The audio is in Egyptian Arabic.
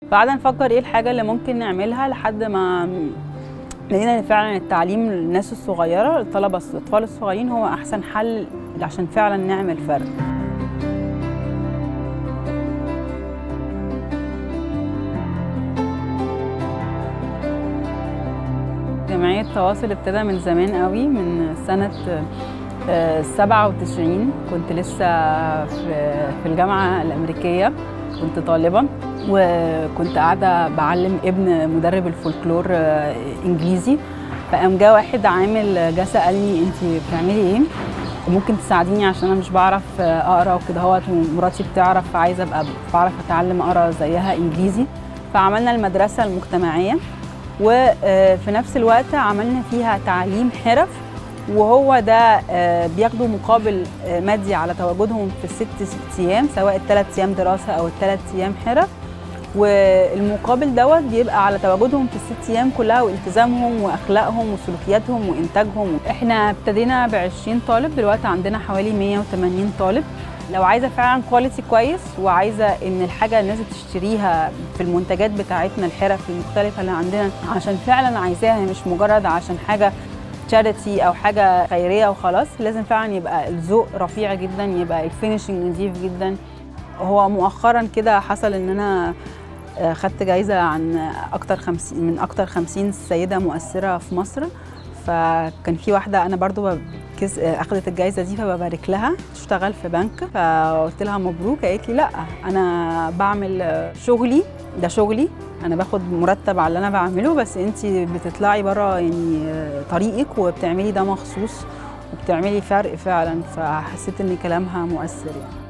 قعدنا نفكر ايه الحاجه اللي ممكن نعملها لحد ما لقينا ان فعلا التعليم للناس الصغيره الطلبه الاطفال الصغيرين هو احسن حل عشان فعلا نعمل فرق جمعية تواصل ابتدى من زمان قوي من سنة آه، 97 كنت لسه في في الجامعة الأمريكية كنت طالبة وكنت قاعدة بعلم ابن مدرب الفولكلور آه، إنجليزي فقام جه واحد عامل جه سألني أنت بتعملي إيه؟ ممكن تساعديني عشان أنا مش بعرف آه، أقرأ وكده هوت ومراتي بتعرف فعايزة أبقى بعرف أتعلم أقرأ زيها إنجليزي فعملنا المدرسة المجتمعية وفي نفس الوقت عملنا فيها تعليم حرف وهو ده آه، بياخدوا مقابل آه، مادي على تواجدهم في الست ست ايام سواء الثلاث ايام دراسه او الثلاث ايام حرف والمقابل دوت بيبقى على تواجدهم في الست ايام كلها والتزامهم واخلاقهم وسلوكياتهم وانتاجهم احنا ابتدينا ب 20 طالب دلوقتي عندنا حوالي 180 طالب لو عايزه فعلا كواليتي كويس وعايزه ان الحاجه الناس بتشتريها في المنتجات بتاعتنا الحرف المختلفه اللي عندنا عشان فعلا عايزاها مش مجرد عشان حاجه تشاريتي او حاجه خيريه وخلاص لازم فعلا يبقى الذوق رفيع جدا يبقى الفينشنج نظيف جدا هو مؤخرا كده حصل ان انا آه، خدت جايزه عن اكتر 50 من اكتر 50 سيده مؤثره في مصر فكان في واحده انا برضو كس... اخذت الجائزه دي فببارك لها تشتغل في بنك فقلت لها مبروك قالت لي لا انا بعمل شغلي ده شغلي انا باخد مرتب على اللي انا بعمله بس انت بتطلعي بره يعني طريقك وبتعملي ده مخصوص وبتعملي فرق فعلا فحسيت ان كلامها مؤثر يعني